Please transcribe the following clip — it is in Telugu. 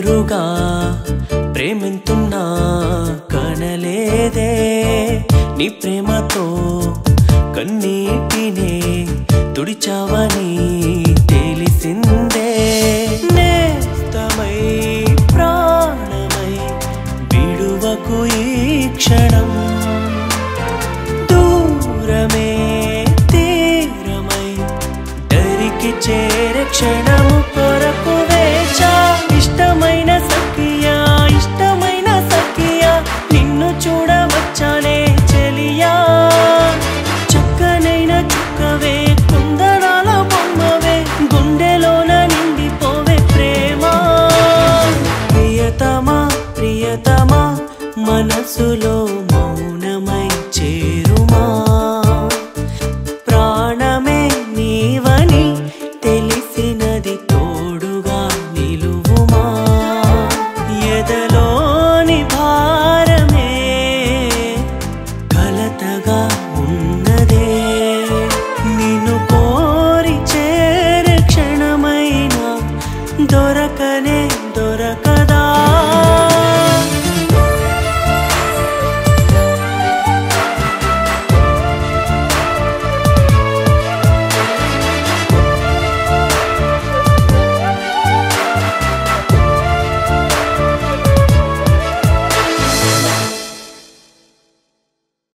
ఎదురుగా ప్రేమింతున్నా కనలేదే నీ ప్రేమతో కన్నీటినే తుడిచావని తెలిసిందే నేస్తమై ప్రాణమై విడువకు ఈ క్షణం దూరమే తీరమై దరికి చేరే క్షణము కొరకు వేచా ఇష్టమైన సఖియా ఇష్టమైన సఖియా నిన్ను చూడవచ్చానే చెలియా చక్కనైన చుక్కవే కుందనాల బొమ్మవే గుండెలోన నిండిపోవే ప్రేమ ప్రియతమా ప్రియతమా మనసులో